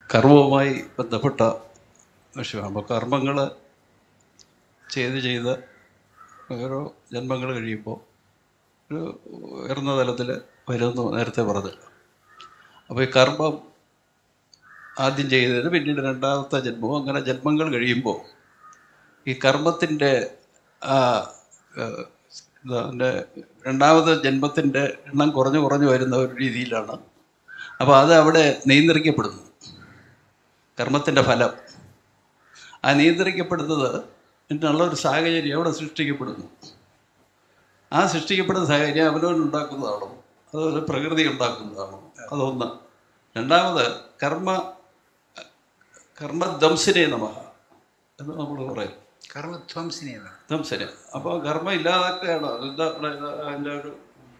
കർമ്മവുമായി ബന്ധപ്പെട്ട വിഷയമാണ് അപ്പോൾ കർമ്മങ്ങൾ ചെയ്ത് ചെയ്ത് ഓരോ ജന്മങ്ങൾ കഴിയുമ്പോൾ ഒരു ഉയർന്ന തലത്തിൽ വരുമെന്ന് നേരത്തെ പറഞ്ഞു അപ്പോൾ ഈ കർമ്മം ആദ്യം ചെയ്തതിന് പിന്നീട് രണ്ടാമത്തെ ജന്മവും അങ്ങനെ ജന്മങ്ങൾ കഴിയുമ്പോൾ ഈ കർമ്മത്തിൻ്റെ ആ ഏഹ്, എന്താ അതിൻ്റെ രണ്ടാമത്തെ ജന്മത്തിൻ്റെ എണ്ണം കുറഞ്ഞു കുറഞ്ഞു വരുന്ന ഒരു രീതിയിലാണ് അപ്പോൾ അത് അവിടെ നിയന്ത്രിക്കപ്പെടുന്നു കർമ്മത്തിൻ്റെ ഫലം ആ നിയന്ത്രിക്കപ്പെടുന്നത് എന്നുള്ള ഒരു സാഹചര്യം അവിടെ സൃഷ്ടിക്കപ്പെടുന്നു ആ സൃഷ്ടിക്കപ്പെടുന്ന സാഹചര്യം അവനവൻ ഉണ്ടാക്കുന്നതാണോ അതുപോലെ പ്രകൃതി ഉണ്ടാക്കുന്നതാണോ അതൊന്ന് രണ്ടാമത് കർമ്മ കർമ്മധ്വംസിനെ നമഃ എന്ന് നമ്മൾ പറയും കർമ്മധ്വംസിനെയാണ് ധ്വംസന് അപ്പോൾ കർമ്മം ഇല്ലാതാക്കുകയാണ് എന്താ അതിൻ്റെ ഒരു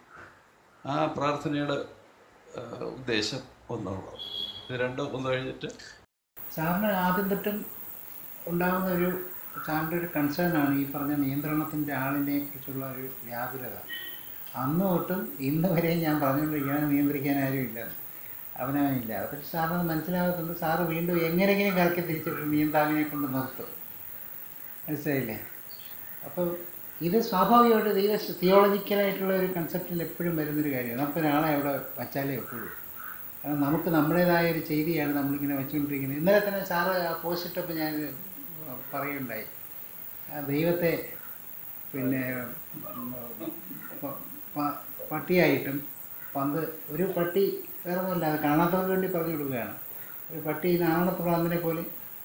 ആ പ്രാർത്ഥനയുടെ ആ, ഉദ്ദേശം ഒന്നുള്ളത് ഇത് രണ്ട് ഒന്ന് കഴിഞ്ഞിട്ട് സാറിന് ആദ്യം തൊട്ടും ഉണ്ടാകുന്ന ഒരു സാറിൻ്റെ ഒരു കൺസേൺ ആണ് ഈ പറഞ്ഞ നിയന്ത്രണത്തിൻ്റെ ആളിനെ കുറിച്ചുള്ള ഒരു വ്യാകുലത അന്ന് തൊട്ടും ഇന്ന് വരെയും ഞാൻ പറഞ്ഞുകൊണ്ടിരിക്കുകയാണ് നിയന്ത്രിക്കാൻ ആരും ഇല്ലെന്ന് അവനവനില്ല പക്ഷെ സാറിന് മനസ്സിലാകുന്നുണ്ട് സാറ് വീണ്ടും എങ്ങനെയെങ്കിലും കറക്കി തിരിച്ചിട്ട് നിയന്താവിനെ കൊണ്ട് നിർത്തും മനസ്സിലായില്ലേ അപ്പോൾ ഇത് സ്വാഭാവികമായിട്ട് ദൈവ തിയോളജിക്കലായിട്ടുള്ള ഒരു കൺസെപ്റ്റിൽ എപ്പോഴും വരുന്നൊരു കാര്യമാണ് നമുക്ക് ഒരാളെ അവിടെ വച്ചാലേ ഒക്കുള്ളൂ കാരണം നമുക്ക് നമ്മുടേതായ ഒരു ചെയ്തിയാണ് നമ്മളിങ്ങനെ വെച്ചുകൊണ്ടിരിക്കുന്നത് ഇന്നലെ തന്നെ സാറ് ആ പോസ്റ്റ് ഇട്ടപ്പോൾ ഞാൻ പറയുണ്ടായി ആ ദൈവത്തെ പിന്നെ ഉം, പ- പ- പട്ടിയായിട്ടും പന്ത് ഒരു പട്ടി വേറെ ഒന്നുമല്ല അത് കാണാത്തവർക്ക് വേണ്ടി പറഞ്ഞു കൊടുക്കുകയാണ് ഒരു പട്ടി നാണത്തെ പ്രാന്തിനെ പോലെ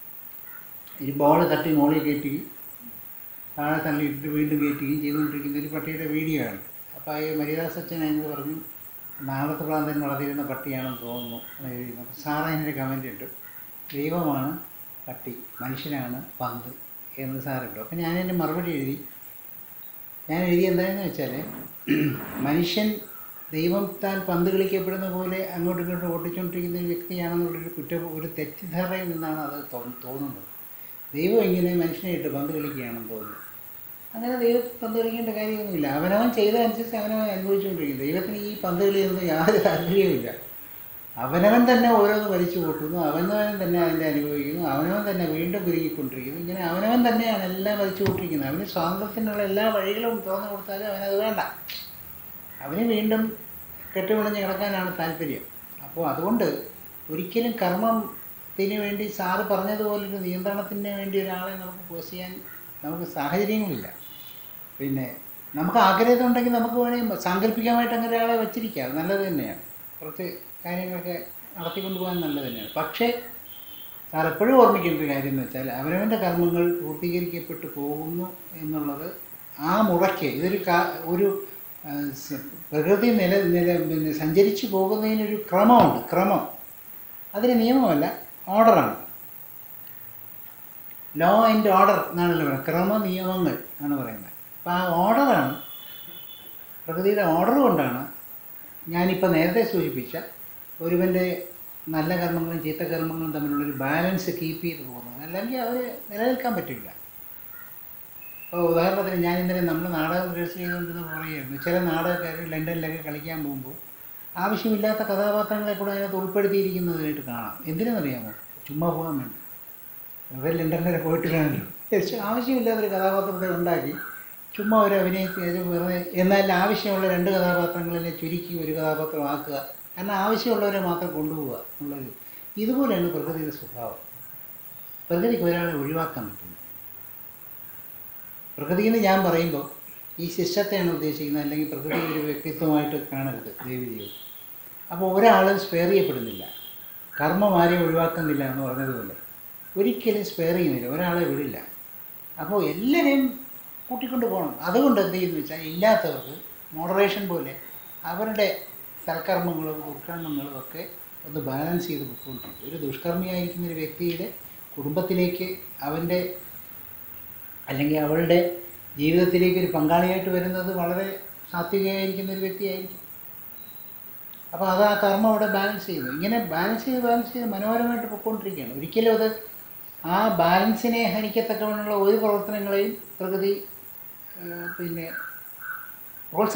ഈ ബോൾ തട്ടി മോളിൽ കയറ്റുകയും താഴെ തള്ളിയിട്ട് വീണ്ടും കയറ്റുകയും ചെയ്തുകൊണ്ടിരിക്കുന്ന ഒരു പട്ടിയുടെ വീഡിയോ ആണ് അപ്പോൾ ഈ മരിദാസ് അച്ഛൻ എന്ന് പറഞ്ഞു നാളത്തെ പ്രാന്തൻ വളർത്തിയിരുന്ന പട്ടിയാണെന്ന് തോന്നുന്നു എന്ന് എഴുതിയിരുന്നു അപ്പോൾ സാറ് അതിനൊരു കമൻ്റ് ഇട്ടു ദൈവമാണ് പട്ടി മനുഷ്യനാണ് പന്ത് എന്ന് സാറിട്ടു അപ്പോൾ ഞാൻ എൻ്റെ മറുപടി എഴുതി ഞാൻ എഴുതി എന്താണെന്ന് വെച്ചാൽ മനുഷ്യൻ ദൈവത്താൽ പന്ത് കളിക്കപ്പെടുന്ന പോലെ അങ്ങോട്ടും ഇങ്ങോട്ടും ഓട്ടിച്ചുകൊണ്ടിരിക്കുന്ന ഒരു വ്യക്തിയാണെന്നുള്ളൊരു കുറ്റ ഒരു തെറ്റിദ്ധാരണയിൽ നിന്നാണ് അത് തോ- തോന്നുന്നത് ദൈവം ഇങ്ങനെ മനുഷ്യനെ ഇട്ട് പന്ത് കളിക്കുകയാണെന്ന് തോന്നുന്നു അങ്ങനെ ദൈവത്തെ പന്ത് കളിക്കേണ്ട കാര്യമൊന്നുമില്ല അവനവൻ ചെയ്തതനുസരിച്ച് അവനവൻ അനുഭവിച്ചുകൊണ്ടിരിക്കും ദൈവത്തിന് ഈ പന്ത് കളിയൊന്നും യാതൊരു താല്പര്യവുമില്ല അവനവൻ തന്നെ ഓരോന്ന് വലിച്ചു കൂട്ടുന്നു അവനവൻ തന്നെ അതിൻ്റെ അനുഭവിക്കുന്നു അവനവൻ തന്നെ വീണ്ടും കുരുങ്ങിക്കൊണ്ടിരിക്കുന്നു ഇങ്ങനെ അവനവൻ തന്നെയാണ് എല്ലാം വലിച്ചു കൂട്ടിരിക്കുന്നത് അവന് സ്വാതന്ത്ര്യത്തിനുള്ള എല്ലാ വഴികളും തുറന്നു കൊടുത്താലും അവനത് വേണ്ട അവന് വീണ്ടും കെട്ടുപിണഞ്ഞ് കിടക്കാനാണ് താല്പര്യം അപ്പോൾ അതുകൊണ്ട് ഒരിക്കലും കർമ്മത്തിന് വേണ്ടി സാറ് പറഞ്ഞതുപോലൊരു നിയന്ത്രണത്തിന് വേണ്ടി ഒരാളെ നമുക്ക് പോസ് ചെയ്യാൻ നമുക്ക് സാഹചര്യങ്ങളില്ല പിന്നെ നമുക്ക് ആഗ്രഹം ഉണ്ടെങ്കിൽ നമുക്ക് വേണമെങ്കിൽ സാങ്കല്പികമായിട്ട് അങ്ങനെ ഒരാളെ വെച്ചിരിക്കാം അത് നല്ലത് തന്നെയാണ് കുറച്ച് കാര്യങ്ങളൊക്കെ നടത്തിക്കൊണ്ട് പോകാൻ നല്ലത് തന്നെയാണ് പക്ഷേ സാർ എപ്പോഴും ഓർമ്മിക്കേണ്ട ഒരു കാര്യം എന്ന് വെച്ചാൽ അവനവൻ്റെ കർമ്മങ്ങൾ പൂർത്തീകരിക്കപ്പെട്ടു പോകുന്നു എന്നുള്ളത് ആ മുറയ്ക്ക് ഇതൊരു കാ ഒരു ആ, സ- പ്രകൃതി നില നില പിന്നെ സഞ്ചരിച്ചു പോകുന്നതിനൊരു ക്രമമുണ്ട് ക്രമം അതിന് നിയമമല്ല ഓർഡറാണ് ലോ ആൻഡ് ഓർഡർ എന്നാണല്ലോ പറയുന്നത് ക്രമ നിയമങ്ങൾ എന്നാണ് പറയുന്നത് അപ്പോൾ ആ ഓർഡറാണ് പ്രകൃതിയുടെ ഓർഡർ കൊണ്ടാണ് ഞാനിപ്പോൾ നേരത്തെ സൂചിപ്പിച്ച ഒരുവൻ്റെ നല്ല കർമ്മങ്ങളും ചീത്ത കർമ്മങ്ങളും തമ്മിലുള്ളൊരു ബാലൻസ് കീപ്പ് ചെയ്ത് പോകുന്നത് അല്ലെങ്കിൽ അവർ നിലനിൽക്കാൻ പറ്റില്ല ഇപ്പോൾ ഉദാഹരണത്തിന് ഞാൻ ഇന്നലെ നമ്മൾ നാടകം റിഹേഴ്സൽ ചെയ്തുകൊണ്ടിരുന്ന പറയുമായിരുന്നു ചില നാടകക്കാർ ലണ്ടനിലൊക്കെ കളിക്കാൻ പോകുമ്പോൾ ആവശ്യമില്ലാത്ത കഥാപാത്രങ്ങളെ കൂടെ അതിനകത്ത് ഉൾപ്പെടുത്തിയിരിക്കുന്നതായിട്ട് കാണാം എന്തിനെന്നറിയാമോ ചുമ്മാ പോകാൻ വേണ്ടി വെറുതെ ലണ്ടൻ വരെ പോയിട്ട് കാണുമല്ലോ പക്ഷേ ആവശ്യമില്ലാത്തൊരു കഥാപാത്രത്തെ ഉണ്ടാക്കി ചുമ്മാ ഒരു അഭിനയിച്ച് വെറുതെ എന്നാൽ ആവശ്യമുള്ള രണ്ട് കഥാപാത്രങ്ങളിലെ ചുരുക്കി ഒരു കഥാപാത്രമാക്കുക കാരണം ആവശ്യമുള്ളവരെ മാത്രം കൊണ്ടുപോവുക എന്നുള്ളൊരു ഇതുപോലെയാണ് പ്രകൃതിയുടെ സ്വഭാവം പ്രകൃതിക്ക് ഒരാളെ ഒഴിവാക്കാൻ പറ്റില്ല പ്രകൃതി എന്ന് ഞാൻ പറയുമ്പോൾ ഈ സിസ്റ്റത്തെയാണ് ഉദ്ദേശിക്കുന്നത് അല്ലെങ്കിൽ പ്രകൃതി ഒരു വ്യക്തിത്വമായിട്ട് കാണരുത് ദേവിദേവി അപ്പോൾ ഒരാളും സ്പെയർ ചെയ്യപ്പെടുന്നില്ല കർമ്മം ആരെയും ഒഴിവാക്കുന്നില്ല എന്ന് പറഞ്ഞതുപോലെ ഒരിക്കലും സ്പെയർ ചെയ്യുന്നില്ല ഒരാളെ വിടില്ല അപ്പോൾ എല്ലാവരെയും കൂട്ടിക്കൊണ്ട് പോകണം അതുകൊണ്ട് എന്ത് ചെയ്യുന്നു വെച്ചാൽ ഇല്ലാത്തവർക്ക് മോഡറേഷൻ പോലെ അവരുടെ സൽക്കർമ്മങ്ങളും ദുഷ്കർമ്മങ്ങളും ഒക്കെ ഒന്ന് ബാലൻസ് ചെയ്ത് പൊയ്ക്കൊണ്ടിരിക്കും ഒരു ദുഷ്കർമ്മിയായിരിക്കുന്ന ഒരു വ്യക്തിയുടെ കുടുംബത്തിലേക്ക് അവൻ്റെ അല്ലെങ്കിൽ അവളുടെ ജീവിതത്തിലേക്ക് ഒരു പങ്കാളിയായിട്ട് വരുന്നത് വളരെ സാത്വികമായിരിക്കുന്ന ഒരു വ്യക്തിയായിരിക്കും അപ്പോൾ അത് ആ കർമ്മം അവിടെ ബാലൻസ് ചെയ്യുന്നു ഇങ്ങനെ ബാലൻസ് ചെയ്ത് ബാലൻസ് ചെയ്ത് മനോഹരമായിട്ട് പൊയ്ക്കൊണ്ടിരിക്കുകയാണ് ഒരിക്കലും അത് ആ ബാലൻസിനെ ഹനിക്കത്തക്കവണ്ണമുള്ള ഒരു പ്രവർത്തനങ്ങളെയും പ്രകൃതി ആ, പിന്നെ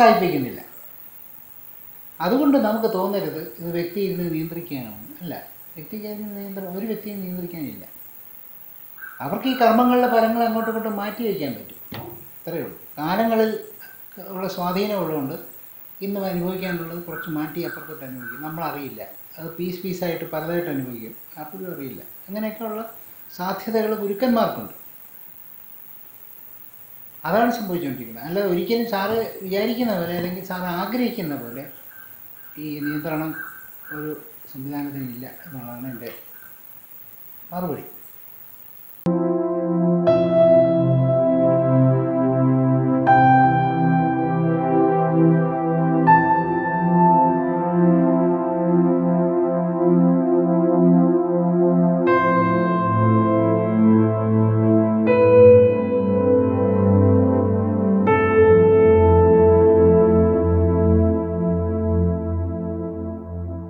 പ്രോത്സാഹിപ്പിക്കുന്നില്ല അതുകൊണ്ട് നമുക്ക് തോന്നരുത് ഇത് വ്യക്തി ഇരുന്ന് നിയന്ത്രിക്കുകയാണ് അല്ല വ്യക്തിക്ക് നിയന്ത്രണം ഒരു വ്യക്തിയും നിയന്ത്രിക്കാനില്ല അവർക്ക് ഈ കർമ്മങ്ങളുടെ ഫലങ്ങൾ അങ്ങോട്ടും ഇങ്ങോട്ടും മാറ്റി വയ്ക്കാൻ പറ്റും ഇത്രയേ ഉള്ളൂ കാലങ്ങളിൽ ഉള്ള സ്വാധീനം ഉള്ളതുകൊണ്ട് ഇന്ന് അനുഭവിക്കാനുള്ളത് കുറച്ച് മാറ്റി അപ്പുറത്തോട്ട് അനുഭവിക്കും നമ്മളറിയില്ല അത് പീസ് പീസായിട്ട് പലതായിട്ട് അനുഭവിക്കും അപ്പോഴും അറിയില്ല അങ്ങനെയൊക്കെയുള്ള സാധ്യതകൾ ഗുരുക്കന്മാർക്കുണ്ട് അതാണ് സംഭവിച്ചുകൊണ്ടിരിക്കുന്നത് അല്ലാതെ ഒരിക്കലും സാറ് വിചാരിക്കുന്ന പോലെ അല്ലെങ്കിൽ സാറ് ആഗ്രഹിക്കുന്ന പോലെ ഈ നിയന്ത്രണം ഒരു സംവിധാനത്തിനില്ല എന്നുള്ളതാണ് എൻ്റെ മറുപടി